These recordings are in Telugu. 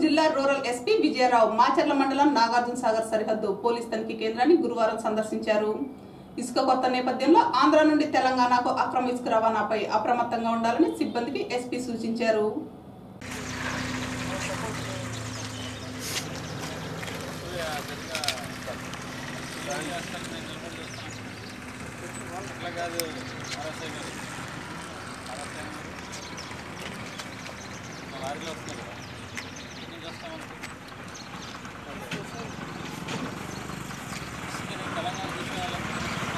జిల్లా రూరల్ ఎస్పీ విజయరావు మాచర్ల మండలం నాగార్జున సాగర్ సరిహద్దు పోలీస్ తనిఖీ కేంద్రాన్ని గురువారం సందర్శించారు ఇసుక కొత్త నేపథ్యంలో ఆంధ్ర నుండి తెలంగాణకు అక్రమ ఇసుక రవాణాపై అప్రమత్తంగా ఉండాలని సిబ్బందికి ఎస్పీ సూచించారు అట్లా కాదు అరసై గారు అరసై లారీలో వస్తున్నారు కదా ఏం చేస్తామనుకో తెలంగాణ తీసుకురావాలనుకుంటున్నాను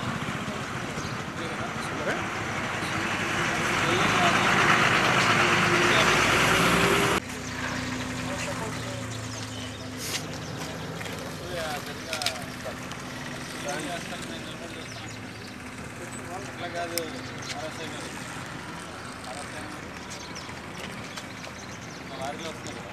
అట్లా కాదు అరసై గారు అరసై లారీలో వస్తున్నారు కదా